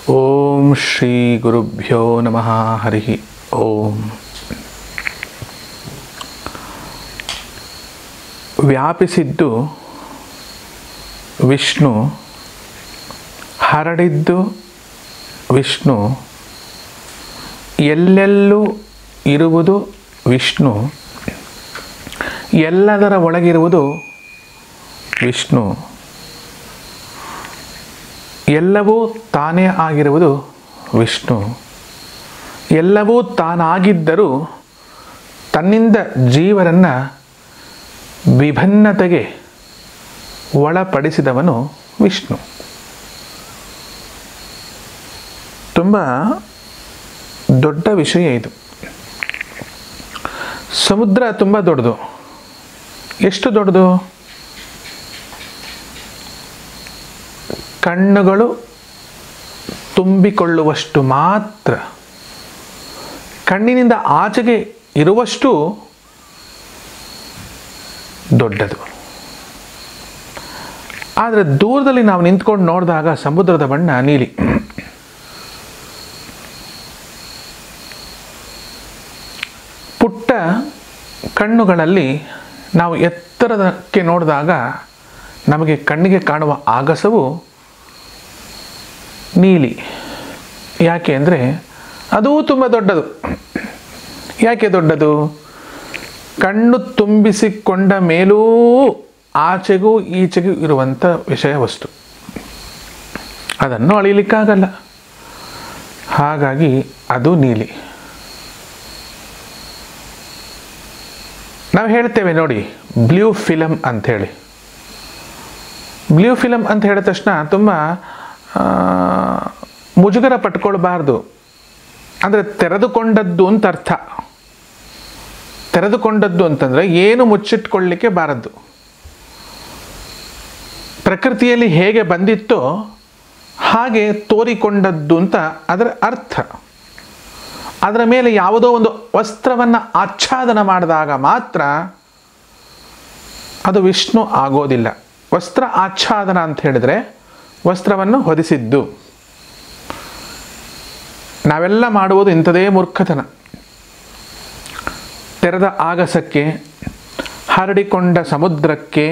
ಓಂ ಶ್ರೀ ಗುರುಭ್ಯೋ ನಮಃ ಹರಿ ಓಂ ವ್ಯಾಪಿಸಿದ್ದು ವಿಷ್ಣು ಹರಡಿದ್ದು ವಿಷ್ಣು ಎಲ್ಲೆಲ್ಲೂ ಇರುವುದು ವಿಷ್ಣು ಎಲ್ಲದರ ಒಳಗಿರುವುದು ವಿಷ್ಣು ಎಲ್ಲವೂ ತಾನೇ ಆಗಿರುವುದು ವಿಷ್ಣು ಎಲ್ಲವೂ ತಾನಾಗಿದ್ದರೂ ತನ್ನಿಂದ ಜೀವರನ್ನು ವಿಭಿನ್ನತೆಗೆ ಒಳಪಡಿಸಿದವನು ವಿಷ್ಣು ತುಂಬ ದೊಡ್ಡ ವಿಷಯ ಇದು ಸಮುದ್ರ ತುಂಬ ದೊಡ್ಡದು ಎಷ್ಟು ದೊಡ್ಡದು ಕಣ್ಣುಗಳು ತುಂಬಿಕೊಳ್ಳುವಷ್ಟು ಮಾತ್ರ ಕಣ್ಣಿನಿಂದ ಆಚೆಗೆ ಇರುವಷ್ಟು ದೊಡ್ಡದು ಆದರೆ ದೂರದಲ್ಲಿ ನಾವು ನಿಂತ್ಕೊಂಡು ನೋಡಿದಾಗ ಸಮುದ್ರದ ಬಣ್ಣ ನೀಲಿ ಪುಟ್ಟ ಕಣ್ಣುಗಳಲ್ಲಿ ನಾವು ಎತ್ತರದಕ್ಕೆ ನೋಡಿದಾಗ ನಮಗೆ ಕಣ್ಣಿಗೆ ಕಾಣುವ ಆಗಸವು ನೀಲಿ ಯಾಕೆ ಅಂದರೆ ಅದೂ ತುಂಬ ದೊಡ್ಡದು ಯಾಕೆ ದೊಡ್ಡದು ಕಣ್ಣು ತುಂಬಿಸಿಕೊಂಡ ಮೇಲೂ ಆಚೆಗೂ ಈಚೆಗೂ ಇರುವಂಥ ವಿಷಯ ವಸ್ತು ಅದನ್ನು ಅಳಿಲಿಕ್ಕಾಗಲ್ಲ ಹಾಗಾಗಿ ಅದು ನೀಲಿ ನಾವು ಹೇಳ್ತೇವೆ ನೋಡಿ ಬ್ಲೂ ಫಿಲಮ್ ಅಂಥೇಳಿ ಬ್ಲೂ ಫಿಲಮ್ ಅಂತ ಹೇಳಿದ ತಕ್ಷಣ ತುಂಬ ಆ, ಮುಜುಗರ ಪಟ್ಕೊಳ್ಬಾರ್ದು ಅಂದರೆ ತೆರೆದುಕೊಂಡದ್ದು ಅಂತ ಅರ್ಥ ತೆರೆದುಕೊಂಡದ್ದು ಅಂತಂದರೆ ಏನು ಮುಚ್ಚಿಟ್ಕೊಳ್ಳಿಕ್ಕೆ ಬಾರದ್ದು ಪ್ರಕೃತಿಯಲ್ಲಿ ಹೇಗೆ ಬಂದಿತ್ತೋ ಹಾಗೆ ತೋರಿಕೊಂಡದ್ದು ಅಂತ ಅದರ ಅರ್ಥ ಅದರ ಮೇಲೆ ಯಾವುದೋ ಒಂದು ವಸ್ತ್ರವನ್ನು ಆಚ್ಛಾದನ ಮಾಡಿದಾಗ ಮಾತ್ರ ಅದು ವಿಷ್ಣು ಆಗೋದಿಲ್ಲ ವಸ್ತ್ರ ಆಚ್ಛಾದನ ಅಂತ ಹೇಳಿದರೆ ವಸ್ತ್ರವನ್ನು ಹೊದಿಸಿದ್ದು ನಾವೆಲ್ಲ ಮಾಡುವುದು ಇಂಥದೇ ಮೂರ್ಖತನ ತೆರೆದ ಆಗಸಕ್ಕೆ ಹರಡಿಕೊಂಡ ಸಮುದ್ರಕ್ಕೆ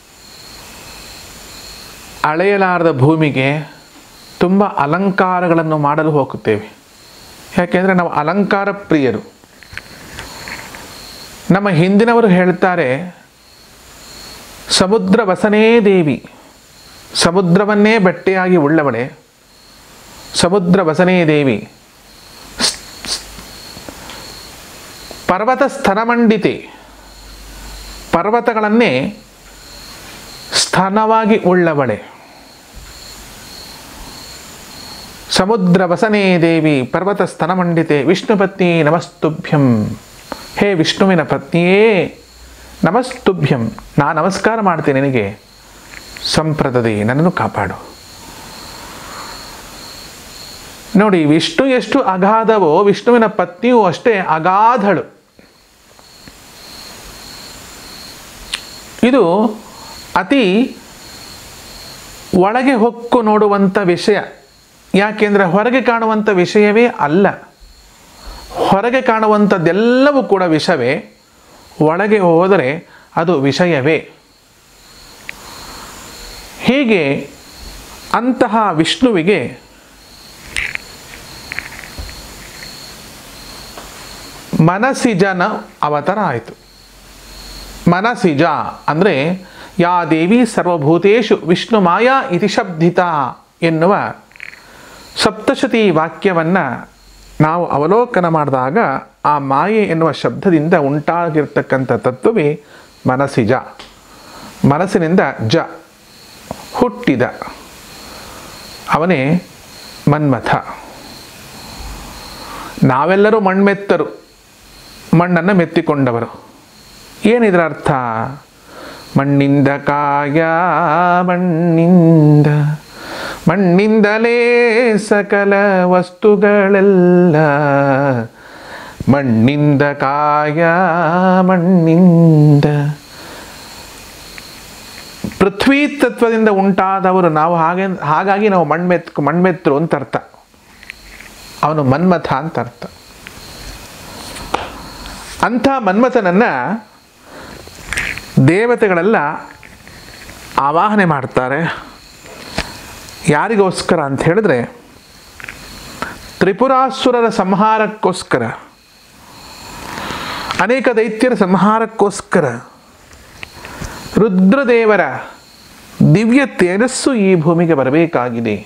ಅಳೆಯಲಾರದ ಭೂಮಿಗೆ ತುಂಬ ಅಲಂಕಾರಗಳನ್ನು ಮಾಡಲು ಹೋಗುತ್ತೇವೆ ಯಾಕೆಂದರೆ ನಾವು ಅಲಂಕಾರ ಪ್ರಿಯರು ನಮ್ಮ ಹಿಂದಿನವರು ಹೇಳ್ತಾರೆ ಸಮುದ್ರ ವಸನೇ ದೇವಿ ಸಮುದ್ರವನ್ನೇ ಬಟ್ಟೆಯಾಗಿ ಉಳ್ಳವಳೆ ಸಮುದ್ರ ವಸನೇ ದೇವಿ ಪರ್ವತ ಸ್ತನಮಂಡಿತೆ ಪರ್ವತಗಳನ್ನೇ ಸ್ಥಾನವಾಗಿ ಉಳ್ಳವಳೆ ಸಮುದ್ರ ವಸನೇ ದೇವಿ ಪರ್ವತ ಸ್ತನಮಂಡಿತೆ ವಿಷ್ಣು ಪತ್ನಿ ನಮಸ್ತುಭ್ಯಂ ಹೇ ವಿಷ್ಣುವಿನ ಪತ್ನಿಯೇ ನಮಸ್ತುಭ್ಯಂ ನಾ ನಮಸ್ಕಾರ ಮಾಡ್ತೇನೆ ನಿನಗೆ ಸಂಪ್ರದದೆ ನನ್ನನ್ನು ಕಾಪಾಡು ನೋಡಿ ವಿಷ್ಣು ಎಷ್ಟು ಅಗಾಧವೋ ವಿಷ್ಣುವಿನ ಪತ್ನಿಯೂ ಅಷ್ಟೇ ಅಗಾಧಳು ಇದು ಅತಿ ಒಳಗೆ ಹೊಕ್ಕು ನೋಡುವಂಥ ವಿಷಯ ಯಾಕೆಂದರೆ ಹೊರಗೆ ಕಾಣುವಂಥ ವಿಷಯವೇ ಅಲ್ಲ ಹೊರಗೆ ಕಾಣುವಂಥದ್ದೆಲ್ಲವೂ ಕೂಡ ವಿಷವೇ ಒಳಗೆ ಹೋದರೆ ಅದು ವಿಷಯವೇ ಹೀಗೆ ಅಂತಹ ವಿಷ್ಣುವಿಗೆ ಮನಸಿಜನ ಅವತಾರ ಆಯಿತು ಮನಸಿಜ ಅಂದರೆ ಯಾ ದೇವಿ ಸರ್ವಭೂತೇಶು ವಿಷ್ಣು ಮಾಯಾ ಇತಿ ಶಬ್ದಿತ ಎನ್ನುವ ಸಪ್ತಶತಿ ವಾಕ್ಯವನ್ನು ನಾವು ಅವಲೋಕನ ಮಾಡಿದಾಗ ಆ ಮಾಯೆ ಎನ್ನುವ ಶಬ್ದದಿಂದ ಉಂಟಾಗಿರ್ತಕ್ಕಂಥ ತತ್ವವೇ ಮನಸಿಜ ಮನಸ್ಸಿನಿಂದ ಜ ಹುಟ್ಟಿದ ಅವನೇ ಮನ್ಮಥ ನಾವೆಲ್ಲರೂ ಮಣ್ಮೆತ್ತರು ಮಣ್ಣನ್ನು ಮೆತ್ತಿಕೊಂಡವರು ಏನಿದರ ಅರ್ಥ ಮಣ್ಣಿಂದ ಕಾಯ ಮಣ್ಣಿಂದ ಮಣ್ಣಿಂದಲೇ ಸಕಲ ವಸ್ತುಗಳೆಲ್ಲ ಮಣ್ಣಿಂದ ಕಾಯ ಮಣ್ಣಿಂದ ಪೃಥ್ವಿ ತತ್ವದಿಂದ ಉಂಟಾದವರು ನಾವು ಹಾಗೆ ಹಾಗಾಗಿ ನಾವು ಮಣ್ಮೆತ್ ಮಣ್ಮೆತ್ತರು ಅಂತ ಅರ್ಥ ಅವನು ಮನ್ಮಥ ಅಂತ ಅರ್ಥ ಅಂಥ ಮನ್ಮಥನನ್ನು ದೇವತೆಗಳೆಲ್ಲ ಆವಾಹನೆ ಮಾಡ್ತಾರೆ ಯಾರಿಗೋಸ್ಕರ ಅಂತ ಹೇಳಿದ್ರೆ ತ್ರಿಪುರಾಸುರರ ಸಂಹಾರಕ್ಕೋಸ್ಕರ ಅನೇಕ ದೈತ್ಯರ ಸಂಹಾರಕ್ಕೋಸ್ಕರ ರುದ್ರದೇವರ ದಿವ್ಯ ತೇಜಸ್ಸು ಈ ಭೂಮಿಗೆ ಬರಬೇಕಾಗಿದೆ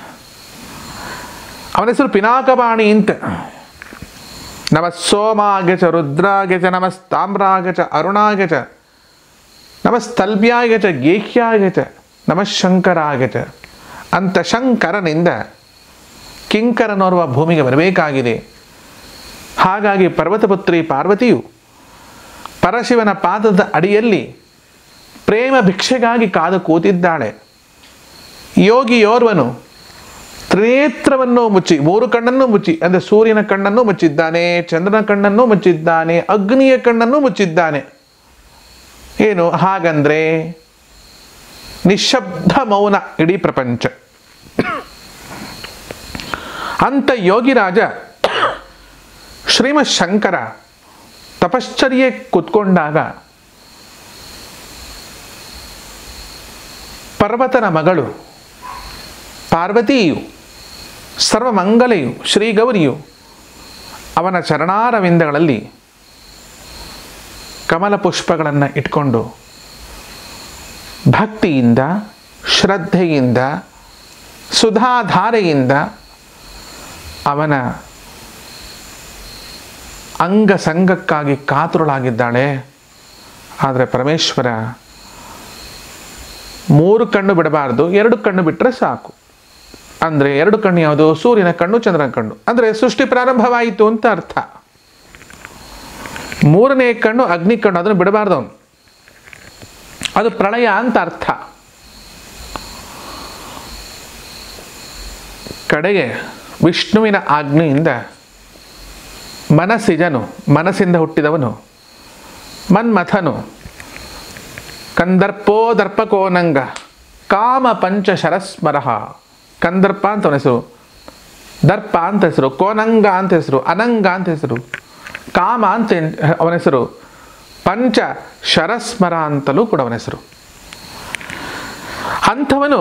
ಅವನ ಹೆಸರು ಪಿನಾಕವಾಣಿ ಅಂತ ನಮ ಸೋಮಾಗೆ ಚ ರುದ್ರಾಗೆ ಚ ನಮಸ್ತಾಮ್ರಾಗೆ ಚ ಅರುಣಾಗೆ ಚ ನಮಸ್ತಲ್ಭ್ಯಾಗೆ ಚ ಗೇಹ್ಯಾಗೆ ಚ ನಮಃ ಶಂಕರಾಗೆ ಚ ಅಂತ ಶಂಕರನಿಂದ ಕಿಂಕರನೋರ್ವ ಭೂಮಿಗೆ ಬರಬೇಕಾಗಿದೆ ಹಾಗಾಗಿ ಪರ್ವತಪುತ್ರಿ ಪಾರ್ವತಿಯು ಪರಶಿವನ ಪಾದದ ಅಡಿಯಲ್ಲಿ ಪ್ರೇಮ ಭಿಕ್ಷೆಗಾಗಿ ಕಾದು ಕೂತಿದ್ದಾಳೆ ಯೋಗಿಯೋರ್ವನು ತ್ರಿನೇತ್ರವನ್ನು ಮುಚ್ಚಿ ಮೂರು ಕಣ್ಣನ್ನು ಮುಚ್ಚಿ ಅಂದರೆ ಸೂರ್ಯನ ಕಣ್ಣನ್ನು ಮುಚ್ಚಿದ್ದಾನೆ ಚಂದ್ರನ ಕಣ್ಣನ್ನು ಮುಚ್ಚಿದ್ದಾನೆ ಅಗ್ನಿಯ ಕಣ್ಣನ್ನು ಮುಚ್ಚಿದ್ದಾನೆ ಏನು ಹಾಗಂದ್ರೆ ನಿಶಬ್ದ ಮೌನ ಇಡೀ ಪ್ರಪಂಚ ಅಂತ ಯೋಗಿರಾಜ ಶ್ರೀಮತ್ ಶಂಕರ ತಪಶ್ಚರ್ಯೆ ಕೂತ್ಕೊಂಡಾಗ ಪರ್ವತನ ಮಗಳು ಪಾರ್ವತಿಯು ಸರ್ವಮಂಗಲೆಯು ಶ್ರೀಗೌರಿಯು ಅವನ ಚರಣಾರವಿಂದಗಳಲ್ಲಿ ಕಮಲ ಪುಷ್ಪಗಳನ್ನು ಇಟ್ಕೊಂಡು ಭಕ್ತಿಯಿಂದ ಶ್ರದ್ಧೆಯಿಂದ ಸುಧಾಧಾರೆಯಿಂದ ಅವನ ಅಂಗ ಸಂಗಕ್ಕಾಗಿ ಕಾತುರಳಾಗಿದ್ದಾಳೆ ಆದರೆ ಪರಮೇಶ್ವರ ಮೂರು ಕಣ್ಣು ಬಿಡಬಾರ್ದು ಎರಡು ಕಣ್ಣು ಬಿಟ್ಟರೆ ಸಾಕು ಅಂದರೆ ಎರಡು ಕಣ್ಣು ಯಾವುದು ಸೂರ್ಯನ ಕಣ್ಣು ಚಂದ್ರನ ಕಣ್ಣು ಅಂದರೆ ಸೃಷ್ಟಿ ಪ್ರಾರಂಭವಾಯಿತು ಅಂತ ಅರ್ಥ ಮೂರನೇ ಕಣ್ಣು ಅಗ್ನಿ ಕಣ್ಣು ಅದನ್ನು ಬಿಡಬಾರ್ದು ಅವನು ಅದು ಪ್ರಳಯ ಅಂತ ಅರ್ಥ ಕಡೆಗೆ ವಿಷ್ಣುವಿನ ಆಜ್ಞೆಯಿಂದ ಮನಸ್ಸಿಜನು ಮನಸ್ಸಿಂದ ಹುಟ್ಟಿದವನು ಮನ್ಮಥನು ಕಂದರ್ಪೋ ದರ್ಪಕೋನಂಗ ಕಾಮ ಪಂಚ ಶರಸ್ಮರಃ ಕಂದರ್ಪ ಅಂತ ಅವನ ಹೆಸರು ದರ್ಪ ಅಂತ ಹೆಸರು ಕೋನಂಗ ಅಂತ ಹೆಸರು ಅನಂಗ ಅಂತ ಹೆಸರು ಕಾಮ ಅಂತ ಅವನ ಹೆಸರು ಪಂಚ ಶರಸ್ಮರ ಅಂತಲೂ ಕೂಡ ಅವನ ಹೆಸರು ಅಂಥವನು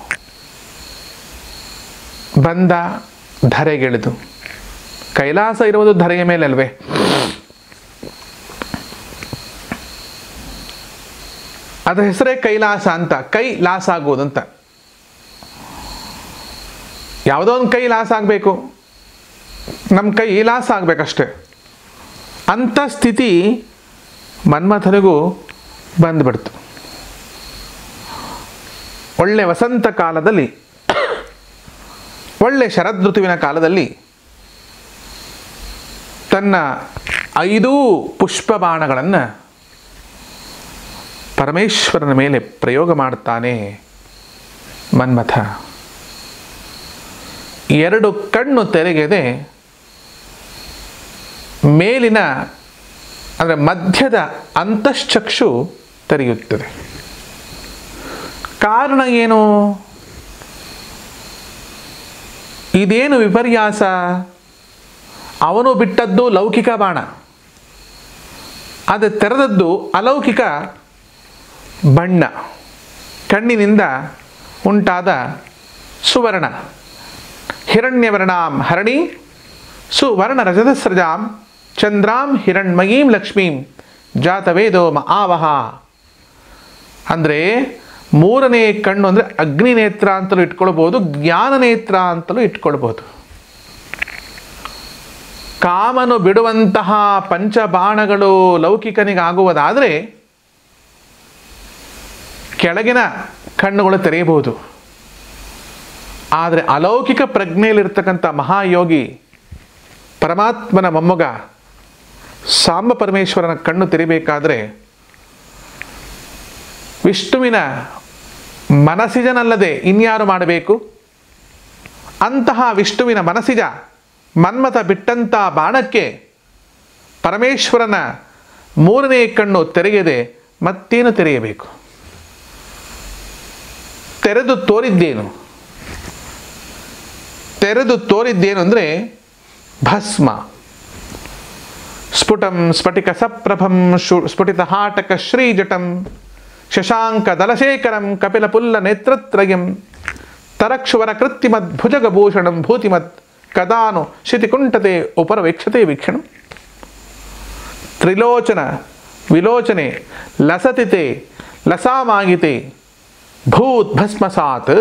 ಬಂದ ಧರೆಗಿಳಿದು ಕೈಲಾಸ ಇರುವುದು ಧರೆಯ ಮೇಲೆ ಅಲ್ವೇ ಅದರ ಹೆಸರೇ ಕೈಲಾಸ ಅಂತ ಕೈ ಲಾಸ್ ಆಗುವುದಂತ ಯಾವುದೋ ಒಂದು ಕೈ ಲಾಸ್ ಆಗಬೇಕು ನಮ್ಮ ಕೈ ಲಾಸ್ ಆಗಬೇಕಷ್ಟೆ ಅಂಥ ಸ್ಥಿತಿ ಮನ್ಮಥನಿಗೂ ಬಂದ್ಬಿಡ್ತು ಒಳ್ಳೆ ವಸಂತ ಕಾಲದಲ್ಲಿ ಒಳ್ಳೆ ಶರದೃತುವಿನ ಕಾಲದಲ್ಲಿ ತನ್ನ ಐದೂ ಪುಷ್ಪ ಬಾಣಗಳನ್ನು ಪರಮೇಶ್ವರನ ಮೇಲೆ ಪ್ರಯೋಗ ಮಾಡ್ತಾನೆ ಮನ್ಮಥ ಎರಡು ಕಣ್ಣು ತೆರೆಗೆದೆ ಮೇಲಿನ ಅಂದರೆ ಮಧ್ಯದ ಅಂತಶ್ಚಕ್ಷು ತೆರೆಯುತ್ತದೆ ಕಾರಣ ಏನು ಇದೇನು ವಿಪರ್ಯಾಸ ಅವನು ಬಿಟ್ಟದ್ದು ಲೌಕಿಕ ಬಾಣ ಅದು ತೆರೆದದ್ದು ಅಲೌಕಿಕ ಬಣ್ಣ ಕಣ್ಣಿನಿಂದ ಉಂಟಾದ ಸುವರ್ಣ ಹಿರಣ್ಯವರ್ಣಾಂ ಹರಣಿ ಸುವರ್ಣ ರಜತಸ್ರಜಾಂ ಚಂದ್ರಾಂ ಹಿರಣ್ಮಯೀಂ ಲಕ್ಷ್ಮೀಂ ಜಾತವೇದೋ ಮ ಆವಹ ಅಂದರೆ ಮೂರನೇ ಕಣ್ಣು ಅಂದರೆ ಅಗ್ನಿ ನೇತ್ರ ಅಂತಲೂ ಇಟ್ಕೊಳ್ಬೋದು ಜ್ಞಾನ ನೇತ್ರ ಅಂತಲೂ ಇಟ್ಕೊಳ್ಬೋದು ಕಾಮನು ಬಿಡುವಂತಹ ಪಂಚಬಾಣಗಳು ಲೌಕಿಕನಿಗಾಗುವುದಾದರೆ ಕೆಳಗಿನ ಕಣ್ಣುಗಳು ತೆರೆಯಬಹುದು ಆದರೆ ಅಲೌಕಿಕ ಪ್ರಜ್ಞೆಯಲ್ಲಿರ್ತಕ್ಕಂಥ ಮಹಾಯೋಗಿ ಪರಮಾತ್ಮನ ಮೊಮ್ಮಗ ಸಾಂಬ ಪರಮೇಶ್ವರನ ಕಣ್ಣು ತೆರಿಬೇಕಾದ್ರೆ ವಿಷ್ಣುವಿನ ಮನಸಿಜನಲ್ಲದೆ ಇನ್ಯಾರು ಮಾಡಬೇಕು ಅಂತಹ ವಿಷ್ಣುವಿನ ಮನಸಿಜ ಮನ್ಮಥ ಬಿಟ್ಟಂಥ ಬಾಣಕ್ಕೆ ಪರಮೇಶ್ವರನ ಮೂರನೇ ಕಣ್ಣು ತೆರೆಯದೆ ಮತ್ತೇನು ತೆರೆಯಬೇಕು ತೆರೆದು ತೋರಿದ್ದೇನು ತೆರೆದು ತೋರಿದ್ದೇನು ಅಂದರೆ ಭಸ್ಮ ಸ್ಫುಟಂ ಸ್ಫಟಿಕ ಸಪ್ರಭಂ ಶು ಸ್ಫುಟಿತ ಹಾಟಕ ಶ್ರೀಜಟಂ ಶಶಾಂಕ ದಲಶೇಖರಂ ಕಪಿಲ ಪುಲ್ಲ ನೇತ್ರತ್ರಯಂ ತರಕ್ಷುವರ ಕೃತ್ಯಮದ್ ಭುಜಗಭೂಷಣಂ ಭೂತಿಮತ್ ಕದಾನು ಶಿತಿಕುಂಠತೆ ಉಪರವೇಕ್ಷತೆ ವೀಕ್ಷಣಂ ತ್ರಿಲೋಚನ ವಿಲೋಚನೆ ಲಸತಿತೆ ಲಸಾಮಾಗಿತೆ ಭೂತ್ ಭಸ್ಮಸಾತ್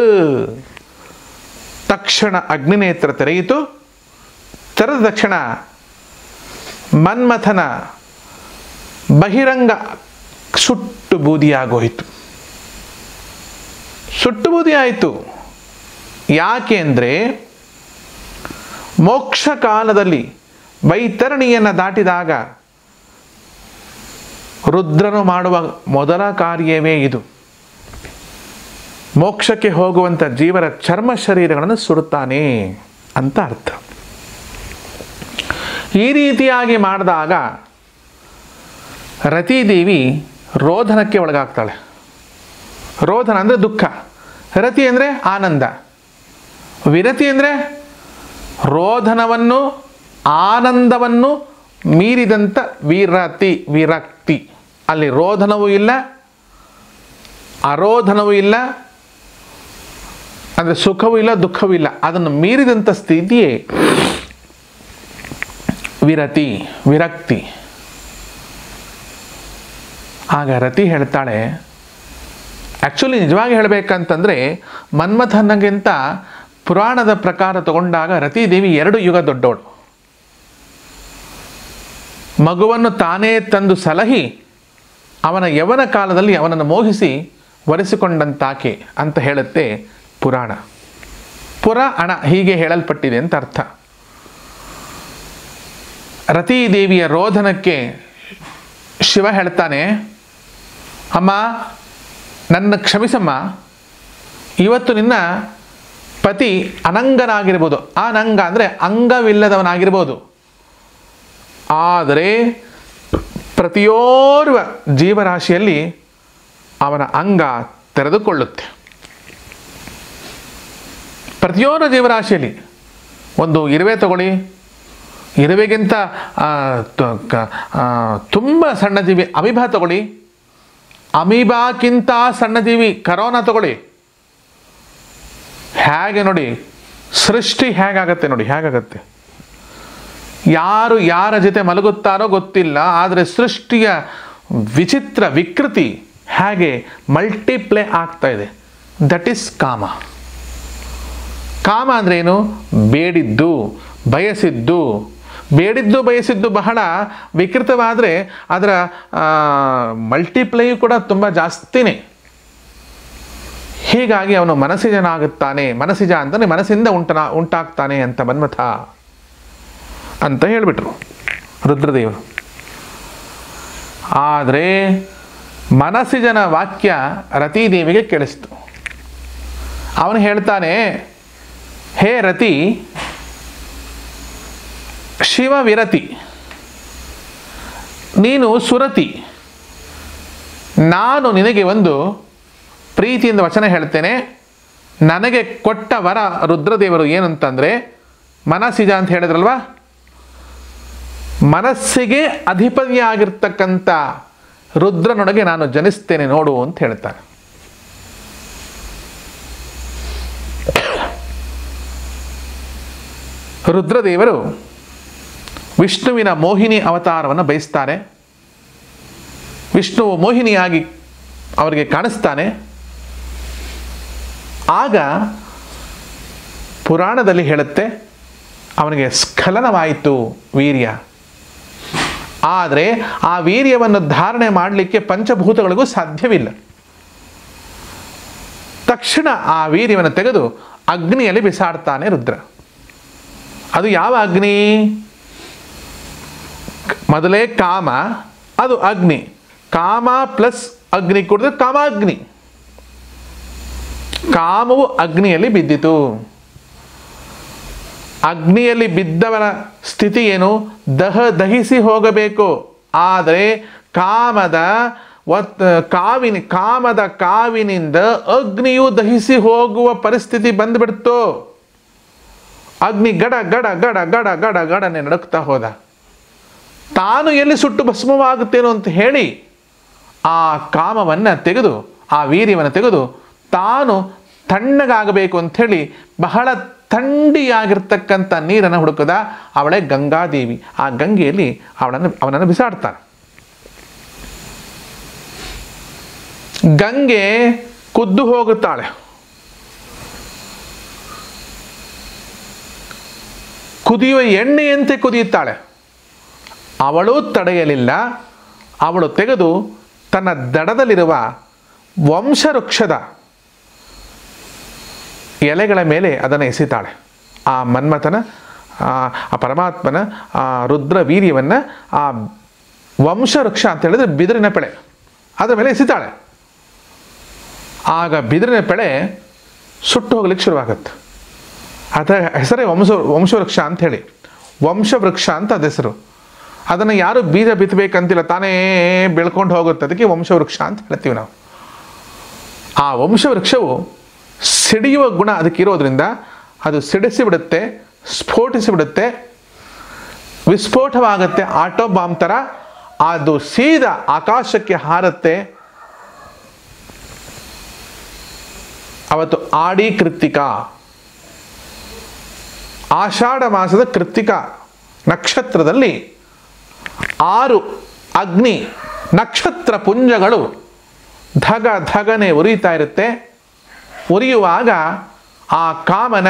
ತಕ್ಷಣ ಅಗ್ನಿನೇತ್ರ ತೆರೆಯಿತು ತೆರೆದ ತಕ್ಷಣ ಮನ್ಮಥನ ಬಹಿರಂಗ ಸುಟ್ಟು ಬೂದಿಯಾಗೋಯಿತು ಸುಟ್ಟು ಬೂದಿ ಆಯಿತು ಯಾಕೆ ಅಂದರೆ ಮೋಕ್ಷ ಕಾಲದಲ್ಲಿ ವೈತರಣಿಯನ್ನು ದಾಟಿದಾಗ ರುದ್ರನು ಮಾಡುವ ಮೊದಲ ಕಾರ್ಯವೇ ಇದು ಮೋಕ್ಷಕ್ಕೆ ಹೋಗುವಂಥ ಜೀವರ ಚರ್ಮ ಶರೀರಗಳನ್ನು ಸುಡುತ್ತಾನೆ ಅಂತ ಅರ್ಥ ಈ ರೀತಿಯಾಗಿ ಮಾಡಿದಾಗ ರತಿದೇವಿ ರೋಧನಕ್ಕೆ ಒಳಗಾಗ್ತಾಳೆ ರೋಧನ ಅಂದರೆ ದುಃಖ ರತಿ ಅಂದರೆ ಆನಂದ ವಿರತಿ ಅಂದರೆ ರೋಧನವನ್ನು ಆನಂದವನ್ನು ಮೀರಿದಂಥ ವಿರತಿ ವಿರಕ್ತಿ ಅಲ್ಲಿ ರೋಧನವೂ ಇಲ್ಲ ಅರೋಧನವೂ ಇಲ್ಲ ಅಂದರೆ ಸುಖವೂ ಇಲ್ಲ ದುಃಖವೂ ಇಲ್ಲ ಅದನ್ನು ಮೀರಿದಂಥ ಸ್ಥಿತಿಯೇ ವಿರತಿ ವಿರಕ್ತಿ ಆಗ ರತಿ ಹೇಳ್ತಾಳೆ ಆ್ಯಕ್ಚುಲಿ ನಿಜವಾಗಿ ಹೇಳಬೇಕಂತಂದರೆ ಮನ್ಮಥನಿಗಿಂತ ಪುರಾಣದ ಪ್ರಕಾರ ತಗೊಂಡಾಗ ರತಿದೇವಿ ಎರಡು ಯುಗ ದೊಡ್ಡವಳು ಮಗುವನ್ನು ತಾನೇ ತಂದು ಸಲಹಿ ಅವನ ಯವನ ಕಾಲದಲ್ಲಿ ಅವನನ್ನು ಮೋಹಿಸಿ ವರೆಸಿಕೊಂಡಂತಾಕೆ ಅಂತ ಹೇಳುತ್ತೆ ಪುರಾಣ ಪುರ ಅಣ ಹೀಗೆ ಹೇಳಲ್ಪಟ್ಟಿದೆ ಅಂತ ಅರ್ಥ ರತಿದೇವಿಯ ರೋಧನಕ್ಕೆ ಶಿವ ಹೇಳ್ತಾನೆ ಅಮ್ಮ ನನ್ನ ಕ್ಷಮಿಸಮ್ಮ ಇವತ್ತು ನಿನ್ನ ಪತಿ ಅನಂಗನಾಗಿರ್ಬೋದು ಅನಂಗ ಅಂದರೆ ಅಂಗವಿಲ್ಲದವನಾಗಿರ್ಬೋದು ಆದರೆ ಪ್ರತಿಯೋರ್ವ ಜೀವರಾಶಿಯಲ್ಲಿ ಅವನ ಅಂಗ ತೆರೆದುಕೊಳ್ಳುತ್ತೆ ಪ್ರತಿಯೊಂದು ಜೀವರಾಶಿಯಲ್ಲಿ ಒಂದು ಇರುವೆ ತಗೊಳ್ಳಿ ಇರುವೆಗಿಂತ ಆ, ತ- ಕ- ಆ, ತುಂಬ ಸಣ್ಣ ಜೀವಿ ಅಮೀಬಾ ತಗೊಳ್ಳಿ ಅಮೀಬಾಕ್ಕಿಂತ ಸಣ್ಣ ಜೀವಿ ಕರೋನಾ ತಗೊಳ್ಳಿ ಹೇಗೆ ನೋಡಿ ಸೃಷ್ಟಿ ಹೇಗಾಗತ್ತೆ ನೋಡಿ ಹೇಗಾಗತ್ತೆ ಯಾರು ಯಾರ ಜೊತೆ ಮಲಗುತ್ತಾರೋ ಗೊತ್ತಿಲ್ಲ ಆದರೆ ಸೃಷ್ಟಿಯ ವಿಚಿತ್ರ ವಿಕೃತಿ ಹೇಗೆ ಮಲ್ಟಿಪ್ಲೇ ಆಗ್ತಾ ಇದೆ ದಟ್ ಈಸ್ ಕಾಮ ಕಾಮ ಅಂದ್ರೆ ಏನು ಬೇಡಿದ್ದು ಬಯಸಿದ್ದು ಬೇಡಿದ್ದು ಬಯಸಿದ್ದು ಬಹಳ ವಿಕೃತವಾದರೆ ಅದರ ಮಲ್ಟಿಪ್ಲೈಯು ಕೂಡ ತುಂಬ ಜಾಸ್ತಿನೇ ಹೀಗಾಗಿ ಅವನು ಮನಸ್ಸಿಜನಾಗುತ್ತಾನೆ ಮನಸ್ಸಿಜ ಅಂತಂದರೆ ಮನಸ್ಸಿಂದ ಉಂಟನ ಉಂಟಾಗ್ತಾನೆ ಅಂತ ಮನ್ಮಥ ಅಂತ ಹೇಳಿಬಿಟ್ರು ರುದ್ರದೇವರು ಆದರೆ ಮನಸ್ಸಿಜನ ವಾಕ್ಯ ರತಿದೇವಿಗೆ ಕೇಳಿಸ್ತು ಅವನು ಹೇಳ್ತಾನೆ ಹೇ ರತಿ ಶಿವ ವಿರತಿ ನೀನು ಸುರತಿ ನಾನು ನಿನಗೆ ಒಂದು ಪ್ರೀತಿಯಿಂದ ವಚನ ಹೇಳ್ತೇನೆ ನನಗೆ ಕೊಟ್ಟ ವರ ರುದ್ರದೇವರು ಏನಂತಂದರೆ ಮನಸ್ಸಿಜ ಅಂತ ಹೇಳಿದ್ರಲ್ವಾ ಮನಸ್ಸಿಗೆ ಅಧಿಪತಿಯಾಗಿರ್ತಕ್ಕಂಥ ರುದ್ರನೊಳಗೆ ನಾನು ಜನಿಸ್ತೇನೆ ನೋಡು ಅಂತ ಹೇಳ್ತಾನೆ ರುದ್ರದೇವರು ವಿಷ್ಣುವಿನ ಮೋಹಿನಿ ಅವತಾರವನ್ನು ಬಯಸ್ತಾರೆ ವಿಷ್ಣುವು ಮೋಹಿನಿಯಾಗಿ ಅವರಿಗೆ ಕಾಣಿಸ್ತಾನೆ ಆಗ ಪುರಾಣದಲ್ಲಿ ಹೇಳುತ್ತೆ ಅವನಿಗೆ ಸ್ಖಲನವಾಯಿತು ವೀರ್ಯ ಆದರೆ ಆ ವೀರ್ಯವನ್ನು ಧಾರಣೆ ಮಾಡಲಿಕ್ಕೆ ಪಂಚಭೂತಗಳಿಗೂ ಸಾಧ್ಯವಿಲ್ಲ ತಕ್ಷಣ ಆ ವೀರ್ಯವನ್ನು ತೆಗೆದು ಅಗ್ನಿಯಲ್ಲಿ ಬಿಸಾಡ್ತಾನೆ ರುದ್ರ ಅದು ಯಾವ ಅಗ್ನಿ ಮೊದಲೇ ಕಾಮ ಅದು ಅಗ್ನಿ ಕಾಮ ಪ್ಲಸ್ ಅಗ್ನಿ ಕುಡಿದ್ರೆ ಕಾಮಾಗ್ನಿ ಕಾಮವು ಅಗ್ನಿಯಲ್ಲಿ ಬಿದ್ದಿತು ಅಗ್ನಿಯಲ್ಲಿ ಬಿದ್ದವನ ಸ್ಥಿತಿ ಏನು ದಹ ದಹಿಸಿ ಹೋಗಬೇಕು ಆದರೆ ಕಾಮದ ಒತ್ ಕಾವಿನ ಕಾಮದ ಕಾವಿನಿಂದ ಅಗ್ನಿಯು ದಹಿಸಿ ಹೋಗುವ ಪರಿಸ್ಥಿತಿ ಬಂದ್ಬಿಡ್ತು ಅಗ್ನಿ ಗಡ ಗಡ ಗಡ ಗಡ ಗಡ ಗಡನೆ ನಡುಕ್ತಾ ಹೋದ ತಾನು ಎಲ್ಲಿ ಸುಟ್ಟು ಭಸ್ಮವಾಗುತ್ತೇನೋ ಅಂತ ಹೇಳಿ ಆ ಕಾಮವನ್ನು ತೆಗೆದು ಆ ವೀರ್ಯವನ್ನು ತೆಗೆದು ತಾನು ತಣ್ಣಗಾಗಬೇಕು ಅಂಥೇಳಿ ಬಹಳ ಥಂಡಿಯಾಗಿರ್ತಕ್ಕಂಥ ನೀರನ್ನು ಹುಡುಕದ ಅವಳೇ ಗಂಗಾದೇವಿ ಆ ಗಂಗೆಯಲ್ಲಿ ಅವಳನ್ನು ಅವನನ್ನು ಬಿಸಾಡ್ತಾನೆ ಗಂಗೆ ಕುದ್ದು ಹೋಗುತ್ತಾಳೆ ಕುದಿಯುವ ಎಣ್ಣೆಯಂತೆ ಕುದಿಯುತ್ತಾಳೆ ಅವಳು ತಡೆಯಲಿಲ್ಲ ಅವಳು ತೆಗೆದು ತನ್ನ ದಡದಲ್ಲಿರುವ ವಂಶವೃಕ್ಷದ ಎಲೆಗಳ ಮೇಲೆ ಅದನ್ನು ಎಸಿತಾಳೆ ಆ ಮನ್ಮಥನ ಆ ಆ ಪರಮಾತ್ಮನ ಆ ರುದ್ರ ವೀರ್ಯವನ್ನು ಆ ವಂಶವೃಕ್ಷ ಅಂತ ಹೇಳಿದ್ರೆ ಬಿದಿರಿನ ಪೆಳೆ ಅದರ ಮೇಲೆ ಎಸಿತಾಳೆ ಆಗ ಬಿದಿರಿನ ಪೆಳೆ ಸುಟ್ಟು ಹೋಗ್ಲಿಕ್ಕೆ ಶುರುವಾಗತ್ತೆ ಅದರ ಹೆಸರೇ ವಂಶ ವಂಶವೃಕ್ಷ ಅಂತ ಹೇಳಿ ವಂಶವೃಕ್ಷ ಅಂತ ಅದ ಹೆಸರು ಅದನ್ನು ಯಾರು ಬೀಜ ಬಿತ್ತಬೇಕಂತಿಲ್ಲ ತಾನೇ ಬೆಳ್ಕೊಂಡು ಹೋಗುತ್ತೆ ಅದಕ್ಕೆ ವಂಶವೃಕ್ಷ ಅಂತ ಹೇಳ್ತೀವಿ ನಾವು ಆ ವಂಶವೃಕ್ಷವು ಸಿಡಿಯುವ ಗುಣ ಅದಕ್ಕಿರೋದ್ರಿಂದ ಅದು ಸಿಡಿಸಿ ಬಿಡುತ್ತೆ ಸ್ಫೋಟಿಸಿ ಬಿಡುತ್ತೆ ವಿಸ್ಫೋಟವಾಗುತ್ತೆ ಆಟೋ ಬಾಂಬ್ ಥರ ಅದು ಸೀದಾ ಆಕಾಶಕ್ಕೆ ಹಾರುತ್ತೆ ಅವತ್ತು ಆಡಿ ಕೃತ್ತಿಕ ಆಷಾಢ ಮಾಸದ ಕೃತ್ತಿಕ ನಕ್ಷತ್ರದಲ್ಲಿ ಆರು ಅಗ್ನಿ ನಕ್ಷತ್ರ ಪುಂಜಗಳು ಧಗ ಧಗನೆ ಉರಿತಾ ಇರುತ್ತೆ ಉರಿಯುವಾಗ ಆ ಕಾಮನ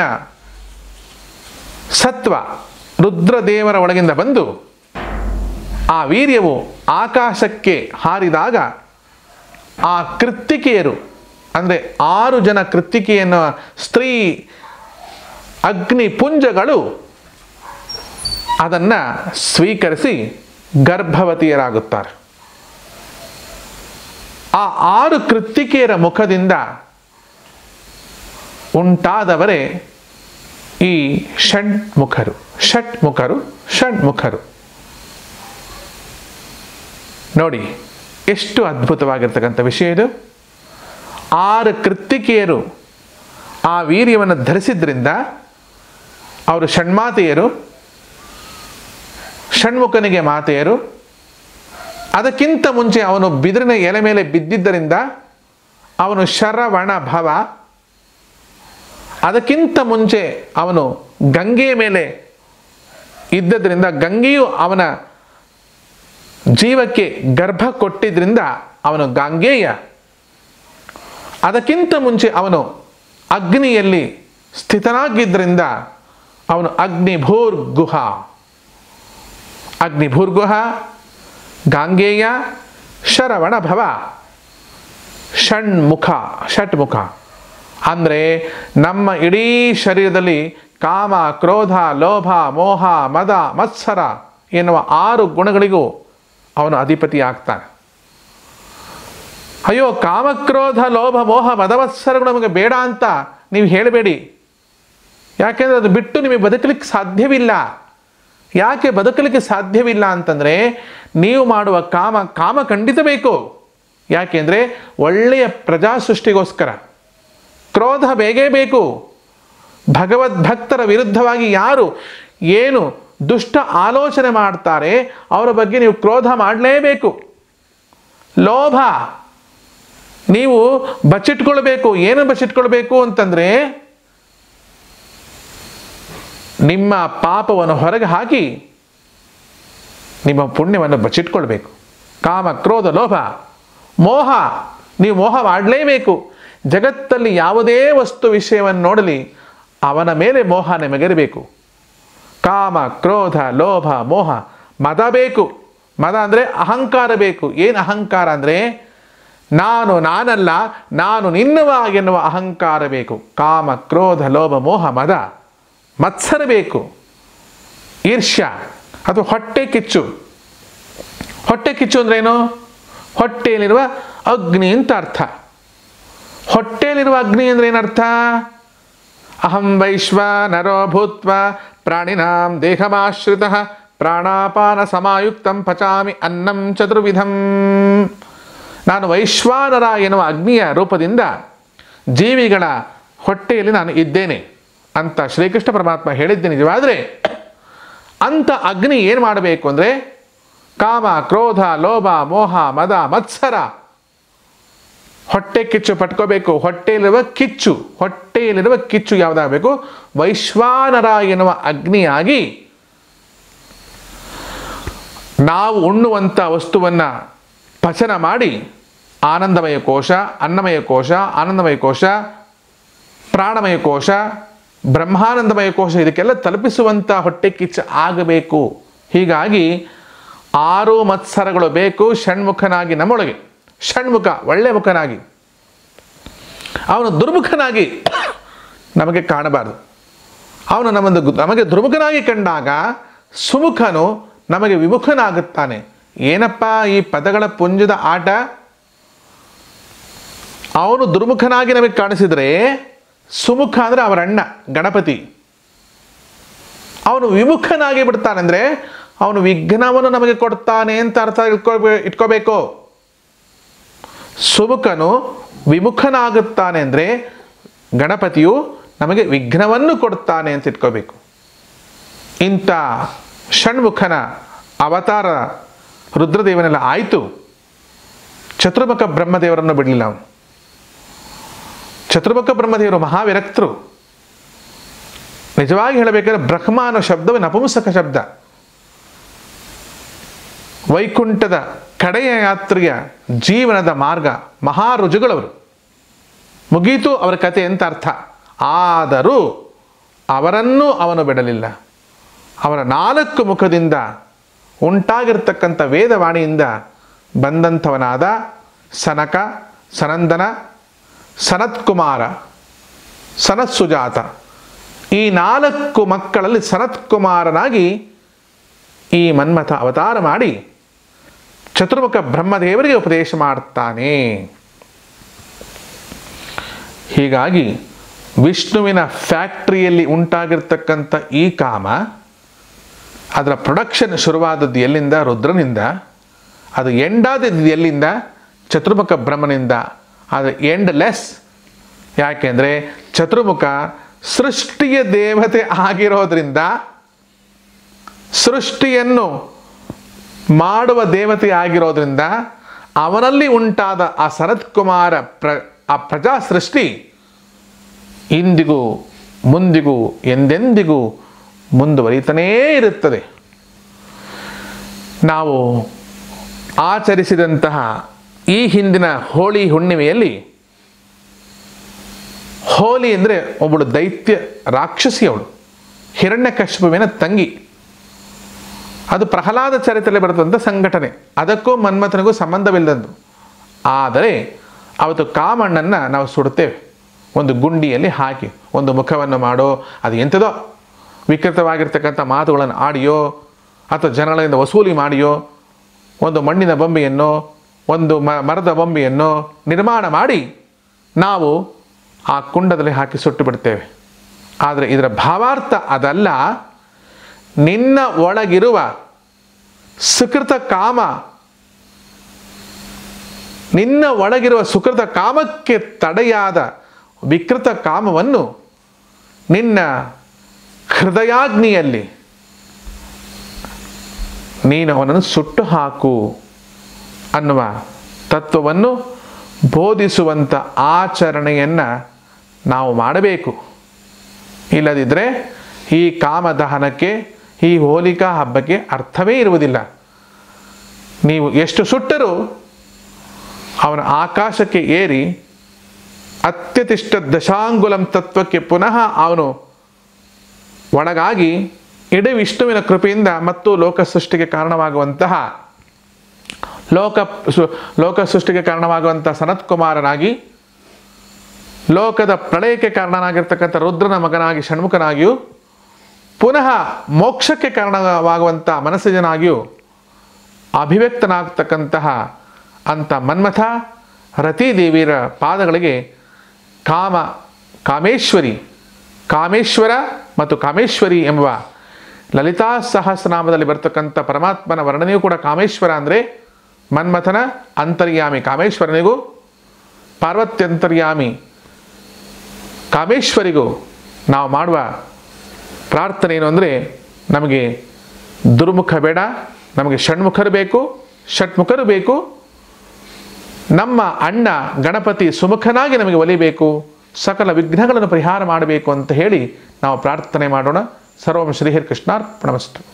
ಸತ್ವ ರುದ್ರದೇವರ ಒಳಗಿಂದ ಬಂದು ಆ ವೀರ್ಯವು ಆಕಾಶಕ್ಕೆ ಹಾರಿದಾಗ ಆ ಕೃತ್ತಿಕೆಯರು ಅಂದರೆ ಆರು ಜನ ಕೃತ್ತಿಕೆಯನ್ನು ಸ್ತ್ರೀ ಅಗ್ನಿ ಪುಂಜಗಳು ಅದನ್ನು ಸ್ವೀಕರಿಸಿ ಗರ್ಭವತಿಯರಾಗುತ್ತಾರೆ ಆ ಆರು ಕೃತ್ತಿಕೆಯರ ಮುಖದಿಂದ ಉಂಟಾದವರೇ ಈ ಷಣ್ಮುಖರು ಷಟ್ಮುಖರು ಷಣ್ಮುಖರು ನೋಡಿ ಎಷ್ಟು ಅದ್ಭುತವಾಗಿರ್ತಕ್ಕಂಥ ವಿಷಯ ಇದು ಆರು ಕೃತ್ತಿಕೆಯರು ಆ ವೀರ್ಯವನ್ನು ಧರಿಸಿದ್ರಿಂದ ಅವರು ಷಣ್ಮಾತೆಯರು ಷಣ್ಮುಖನಿಗೆ ಮಾತೆಯರು ಅದಕ್ಕಿಂತ ಮುಂಚೆ ಅವನು ಬಿದಿರಿನ ಎಲೆ ಮೇಲೆ ಬಿದ್ದಿದ್ದರಿಂದ ಅವನು ಶರವಣ ಭವ ಅದಕ್ಕಿಂತ ಮುಂಚೆ ಅವನು ಗಂಗೆಯ ಮೇಲೆ ಇದ್ದದ್ರಿಂದ ಗಂಗೆಯು ಅವನ ಜೀವಕ್ಕೆ ಗರ್ಭ ಕೊಟ್ಟಿದ್ರಿಂದ ಅವನು ಗಾಂಗೇಯ ಅದಕ್ಕಿಂತ ಮುಂಚೆ ಅವನು ಅಗ್ನಿಯಲ್ಲಿ ಸ್ಥಿತನಾಗಿದ್ದರಿಂದ ಅವನು ಅಗ್ನಿಭೂರ್ಗುಹ ಅಗ್ನಿಭೂರ್ಗುಹ ಗಾಂಗೇಯ ಶರವಣ ಭವ ಷಣ್ಮುಖ ಷಟ್ಮುಖ ಅಂದರೆ ನಮ್ಮ ಇಡೀ ಶರೀರದಲ್ಲಿ ಕಾಮ ಕ್ರೋಧ ಲೋಭ ಮೋಹ ಮದ ಮತ್ಸರ ಎನ್ನುವ ಆರು ಗುಣಗಳಿಗೂ ಅವನು ಅಧಿಪತಿ ಆಗ್ತಾನೆ ಅಯ್ಯೋ ಕಾಮಕ್ರೋಧ ಲೋಭ ಮೋಹ ಮದವತ್ಸರಗಳು ನಮಗೆ ಬೇಡ ಅಂತ ನೀವು ಹೇಳಬೇಡಿ ಯಾಕೆಂದರೆ ಅದು ಬಿಟ್ಟು ನಿಮಗೆ ಬದುಕಲಿಕ್ಕೆ ಸಾಧ್ಯವಿಲ್ಲ ಯಾಕೆ ಬದುಕಲಿಕ್ಕೆ ಸಾಧ್ಯವಿಲ್ಲ ಅಂತಂದರೆ ನೀವು ಮಾಡುವ ಕಾಮ ಕಾಮ ಖಂಡಿತ ಬೇಕು ಯಾಕೆಂದರೆ ಒಳ್ಳೆಯ ಪ್ರಜಾ ಸೃಷ್ಟಿಗೋಸ್ಕರ ಕ್ರೋಧ ಬೇಗೇ ಬೇಕು ಭಗವದ್ಭಕ್ತರ ವಿರುದ್ಧವಾಗಿ ಯಾರು ಏನು ದುಷ್ಟ ಆಲೋಚನೆ ಮಾಡ್ತಾರೆ ಅವರ ಬಗ್ಗೆ ನೀವು ಕ್ರೋಧ ಮಾಡಲೇಬೇಕು ಲೋಭ ನೀವು ಬಚ್ಚಿಟ್ಕೊಳ್ಬೇಕು ಏನು ಬಚ್ಚಿಟ್ಕೊಳ್ಬೇಕು ಅಂತಂದರೆ ನಿಮ್ಮ ಪಾಪವನ್ನು ಹೊರಗೆ ಹಾಕಿ ನಿಮ್ಮ ಪುಣ್ಯವನ್ನು ಬಚ್ಚಿಟ್ಕೊಳ್ಬೇಕು ಕಾಮ ಕ್ರೋಧ ಲೋಭ ಮೋಹ ನೀವು ಮೋಹ ಮಾಡಲೇಬೇಕು ಜಗತ್ತಲ್ಲಿ ಯಾವುದೇ ವಸ್ತು ವಿಷಯವನ್ನು ನೋಡಲಿ ಅವನ ಮೇಲೆ ಮೋಹ ನಿಮಗಿರಬೇಕು ಕಾಮ ಕ್ರೋಧ ಲೋಭ ಮೋಹ ಮದ ಬೇಕು ಮದ ಅಂದರೆ ಅಹಂಕಾರ ಬೇಕು ಏನು ಅಹಂಕಾರ ಅಂದರೆ ನಾನು ನಾನಲ್ಲ ನಾನು ನಿನ್ನುವ ಎನ್ನುವ ಅಹಂಕಾರ ಬೇಕು ಕಾಮ ಕ್ರೋಧ ಲೋಭ ಮೋಹ ಮದ ಮತ್ಸರ ಬೇಕು ಈರ್ಷ್ಯ ಅಥವಾ ಹೊಟ್ಟೆ ಕಿಚ್ಚು ಹೊಟ್ಟೆ ಕಿಚ್ಚು ಅಂದ್ರೆ ಏನು ಹೊಟ್ಟೆಯಲ್ಲಿರುವ ಅಗ್ನಿ ಅಂತ ಅರ್ಥ ಹೊಟ್ಟೆಯಲ್ಲಿರುವ ಅಗ್ನಿ ಅಂದ್ರೆ ಏನರ್ಥ ಅಹಂ ವೈಶ್ವ ನರೋ ಭೂತ್ವ ಪ್ರಾಣಿನಾಂ ದೇಹಮಾಶ್ರಿತ ಪ್ರಾಣಾಪಾನ ಸಮಾಯುಕ್ತಂ ಪಚಾಮಿ ಅನ್ನಂ ಚತುರ್ವಿಧಂ ನಾನು ವೈಶ್ವಾನರ ಎನ್ನುವ ಅಗ್ನಿಯ ರೂಪದಿಂದ ಜೀವಿಗಳ ಹೊಟ್ಟೆಯಲ್ಲಿ ನಾನು ಇದ್ದೇನೆ ಅಂತ ಶ್ರೀಕೃಷ್ಣ ಪರಮಾತ್ಮ ಹೇಳಿದ್ದೆ ನಿಜವಾದರೆ ಅಂಥ ಅಗ್ನಿ ಏನು ಮಾಡಬೇಕು ಅಂದರೆ ಕಾಮ ಕ್ರೋಧ ಲೋಭ ಮೋಹ ಮದ ಮತ್ಸರ ಹೊಟ್ಟೆ ಕಿಚ್ಚು ಪಟ್ಕೋಬೇಕು ಹೊಟ್ಟೆಯಲ್ಲಿರುವ ಕಿಚ್ಚು ಹೊಟ್ಟೆಯಲ್ಲಿರುವ ಕಿಚ್ಚು ಯಾವುದಾಗಬೇಕು ವೈಶ್ವಾನರ ಎನ್ನುವ ಅಗ್ನಿಯಾಗಿ ನಾವು ಉಣ್ಣುವಂಥ ವಸ್ತುವನ್ನು ಪಚನ ಮಾಡಿ ಆನಂದಮಯ ಕೋಶ ಅನ್ನಮಯ ಕೋಶ ಆನಂದಮಯ ಕೋಶ ಪ್ರಾಣಮಯ ಕೋಶ ಬ್ರಹ್ಮಾನಂದಮಯ ಕೋಶ ಇದಕ್ಕೆಲ್ಲ ತಲುಪಿಸುವಂಥ ಹೊಟ್ಟೆ ಕಿಚ್ಚು ಆಗಬೇಕು ಹೀಗಾಗಿ ಆರು ಮತ್ಸರಗಳು ಬೇಕು ಷಣ್ಮುಖನಾಗಿ ನಮ್ಮೊಳಗೆ ಷಣ್ಮುಖ ಒಳ್ಳೆ ಮುಖನಾಗಿ ಅವನು ದುರ್ಮುಖನಾಗಿ ನಮಗೆ ಕಾಣಬಾರದು ಅವನು ನಮ್ಮದು ನಮಗೆ ದುರ್ಮುಖನಾಗಿ ಕಂಡಾಗ ಸುಮುಖನು ನಮಗೆ ವಿಮುಖನಾಗುತ್ತಾನೆ ಏನಪ್ಪ ಈ ಪದಗಳ ಪುಂಜದ ಆಟ ಅವನು ದುರ್ಮುಖನಾಗಿ ನಮಗೆ ಕಾಣಿಸಿದರೆ ಸುಮುಖ ಅಂದರೆ ಅವರ ಅಣ್ಣ ಗಣಪತಿ ಅವನು ವಿಮುಖನಾಗಿ ಬಿಡ್ತಾನೆಂದರೆ ಅವನು ವಿಘ್ನವನ್ನು ನಮಗೆ ಕೊಡ್ತಾನೆ ಅಂತ ಅರ್ಥ ಇಟ್ಕೋಬೇ ಇಟ್ಕೋಬೇಕು ಸುಮುಖನು ವಿಮುಖನಾಗುತ್ತಾನೆ ಅಂದರೆ ಗಣಪತಿಯು ನಮಗೆ ವಿಘ್ನವನ್ನು ಕೊಡ್ತಾನೆ ಅಂತ ಇಟ್ಕೋಬೇಕು ಇಂಥ ಷಣ್ಮುಖನ ಅವತಾರ ರುದ್ರದೇವನೆಲ್ಲ ಆಯಿತು ಚತುರ್ಮುಖ ಬ್ರಹ್ಮದೇವರನ್ನು ಬಿಡಲಿಲ್ಲ ಅವನು ಚತುರ್ಮುಖ ಬ್ರಹ್ಮದೇವರು ಮಹಾವಿರಕ್ತರು ನಿಜವಾಗಿ ಹೇಳಬೇಕಾದ್ರೆ ಬ್ರಹ್ಮ ಅನ್ನೋ ಶಬ್ದವೇ ನಪುಂಸಕ ಶಬ್ದ ವೈಕುಂಠದ ಕಡೆಯ ಯಾತ್ರೆಯ ಜೀವನದ ಮಾರ್ಗ ಮಹಾರುಜುಗಳವರು ಮುಗೀತು ಅವರ ಕತೆ ಅಂತ ಅರ್ಥ ಆದರೂ ಅವರನ್ನೂ ಅವನು ಬಿಡಲಿಲ್ಲ ಅವರ ನಾಲ್ಕು ಮುಖದಿಂದ ಉಂಟಾಗಿರ್ತಕ್ಕಂಥ ವೇದವಾಣಿಯಿಂದ ಬಂದಂಥವನಾದ ಸನಕ ಸನಂದನ ಸನತ್ಕುಮಾರ ಸನತ್ಸುಜಾತ ಈ ನಾಲ್ಕು ಮಕ್ಕಳಲ್ಲಿ ಸನತ್ಕುಮಾರನಾಗಿ ಈ ಮನ್ಮಥ ಅವತಾರ ಮಾಡಿ ಚತುರ್ಮುಖ ಬ್ರಹ್ಮದೇವರಿಗೆ ಉಪದೇಶ ಮಾಡ್ತಾನೆ ಹೀಗಾಗಿ ವಿಷ್ಣುವಿನ ಫ್ಯಾಕ್ಟ್ರಿಯಲ್ಲಿ ಉಂಟಾಗಿರ್ತಕ್ಕಂಥ ಈ ಕಾಮ ಅದರ ಪ್ರೊಡಕ್ಷನ್ ಶುರುವಾದದ್ದು ಎಲ್ಲಿಂದ ರುದ್ರನಿಂದ ಅದು ಎಂಡಾದದ್ದು ಎಲ್ಲಿಂದ ಚತುರ್ಮುಖ ಬ್ರಹ್ಮನಿಂದ ಅದು ಎಂಡ್ ಲೆಸ್ ಯಾಕೆಂದರೆ ಚತುರ್ಮುಖ ಸೃಷ್ಟಿಯ ದೇವತೆ ಆಗಿರೋದ್ರಿಂದ ಸೃಷ್ಟಿಯನ್ನು ಮಾಡುವ ದೇವತೆ ಆಗಿರೋದ್ರಿಂದ ಅವನಲ್ಲಿ ಉಂಟಾದ ಆ ಸನತ್ಕುಮಾರ ಪ್ರ ಆ ಪ್ರಜಾ ಸೃಷ್ಟಿ ಇಂದಿಗೂ ಮುಂದಿಗೂ ಎಂದೆಂದಿಗೂ ಮುಂದುವರಿತಾನೇ ಇರುತ್ತದೆ ನಾವು ಆಚರಿಸಿದಂತಹ ಈ ಹಿಂದಿನ ಹೋಳಿ ಹುಣ್ಣಿಮೆಯಲ್ಲಿ ಹೋಲಿ ಅಂದರೆ ಒಬ್ಬಳು ದೈತ್ಯ ರಾಕ್ಷಸಿ ಅವಳು ಹಿರಣ್ಯಕಶ್ಯಪುವಿನ ತಂಗಿ ಅದು ಪ್ರಹ್ಲಾದ ಚರಿತ್ರೆಯಲ್ಲಿ ಬರುತ್ತಂಥ ಸಂಘಟನೆ ಅದಕ್ಕೂ ಮನ್ಮಥನಿಗೂ ಸಂಬಂಧವಿಲ್ಲದ್ದು ಆದರೆ ಅವತ್ತು ಕಾಮಣ್ಣನ್ನು ನಾವು ಸುಡುತ್ತೇವೆ ಒಂದು ಗುಂಡಿಯಲ್ಲಿ ಹಾಕಿ ಒಂದು ಮುಖವನ್ನು ಮಾಡೋ ಅದು ಎಂಥದೋ ವಿಕೃತವಾಗಿರ್ತಕ್ಕಂಥ ಮಾತುಗಳನ್ನು ಆಡಿಯೋ ಅಥವಾ ಜನಗಳಿಂದ ವಸೂಲಿ ಮಾಡಿಯೋ ಒಂದು ಮಣ್ಣಿನ ಬೊಂಬೆಯನ್ನು ಒಂದು ಮ ಮರದ ಬೊಂಬೆಯನ್ನು ನಿರ್ಮಾಣ ಮಾಡಿ ನಾವು ಆ ಕುಂಡದಲ್ಲಿ ಹಾಕಿ ಸುಟ್ಟು ಬಿಡ್ತೇವೆ ಆದರೆ ಇದರ ಭಾವಾರ್ಥ ಅದಲ್ಲ ನಿನ್ನ ಒಳಗಿರುವ ಸುಕೃತ ಕಾಮ ನಿನ್ನ ಒಳಗಿರುವ ಸುಕೃತ ಕಾಮಕ್ಕೆ ತಡೆಯಾದ ವಿಕೃತ ಕಾಮವನ್ನು ನಿನ್ನ ಹೃದಯಾಗ್ನಿಯಲ್ಲಿ ನೀನು ಅವನನ್ನು ಸುಟ್ಟು ಹಾಕು ಅನ್ನುವ ತತ್ವವನ್ನು ಬೋಧಿಸುವಂಥ ಆಚರಣೆಯನ್ನು ನಾವು ಮಾಡಬೇಕು ಇಲ್ಲದಿದ್ದರೆ ಈ ಕಾಮದಹನಕ್ಕೆ ಈ ಹೋಲಿಕಾ ಹಬ್ಬಕ್ಕೆ ಅರ್ಥವೇ ಇರುವುದಿಲ್ಲ ನೀವು ಎಷ್ಟು ಸುಟ್ಟರೂ ಅವನ ಆಕಾಶಕ್ಕೆ ಏರಿ ಅತ್ಯತಿಷ್ಠ ದಶಾಂಗುಲಂ ತತ್ವಕ್ಕೆ ಪುನಃ ಅವನು ಒಳಗಾಗಿ ಇಡೀ ವಿಷ್ಣುವಿನ ಕೃಪೆಯಿಂದ ಮತ್ತು ಲೋಕ ಸೃಷ್ಟಿಗೆ ಕಾರಣವಾಗುವಂತಹ ಲೋಕ ಸು- ಲೋಕ ಸೃಷ್ಟಿಗೆ ಕಾರಣವಾಗುವಂಥ ಸನತ್ಕುಮಾರನಾಗಿ ಲೋಕದ ಪ್ರಳಯಕ್ಕೆ ಕಾರಣನಾಗಿರ್ತಕ್ಕಂಥ ರುದ್ರನ ಮಗನಾಗಿ ಷಣ್ಮುಖನಾಗಿಯೂ ಪುನಃ ಮೋಕ್ಷಕ್ಕೆ ಕಾರಣವಾಗುವಂಥ ಮನಸ್ಸಿಜನಾಗಿಯೂ ಅಭಿವ್ಯಕ್ತನಾಗ್ತಕ್ಕಂತಹ ಅಂಥ ಮನ್ಮಥ ರತಿದೇವಿಯರ ಪಾದಗಳಿಗೆ ಕಾಮ ಕಾಮೇಶ್ವರಿ ಕಾಮೇಶ್ವರ ಮತ್ತು ಕಾಮೇಶ್ವರಿ ಎಂಬ ಲಲಿತಾ ಸಹಸ್ರನಾಮದಲ್ಲಿ ಬರ್ತಕ್ಕಂಥ ಪರಮಾತ್ಮನ ವರ್ಣನೆಯೂ ಕೂಡ ಕಾಮೇಶ್ವರ ಅಂದರೆ ಮನ್ಮಥನ ಅಂತರ್ಯಾಮಿ ಕಾಮೇಶ್ವರನಿಗೂ ಪಾರ್ವತ್ಯಂತರ್ಯಾಮಿ ಕಾಮೇಶ್ವರಿಗೂ ನಾವು ಮಾಡುವ ಪ್ರಾರ್ಥನೆ ಏನು ಅಂದರೆ ನಮಗೆ ದುರ್ಮುಖ ಬೇಡ ನಮಗೆ ಷಣ್ಮುಖರು ಬೇಕು ಷಟ್ಮುಖರು ಬೇಕು ನಮ್ಮ ಅಣ್ಣ ಗಣಪತಿ ಸುಮುಖನಾಗಿ ನಮಗೆ ಒಲಿಬೇಕು ಸಕಲ ವಿಘ್ನಗಳನ್ನು ಪರಿಹಾರ ಮಾಡಬೇಕು ಅಂತ ಹೇಳಿ ನಾವು ಪ್ರಾರ್ಥನೆ ಮಾಡೋಣ ಸರ್ವಂ ಶ್ರೀಹರಿಕೃಷ್ಣಾರ್ಪಣಮಸ್ತು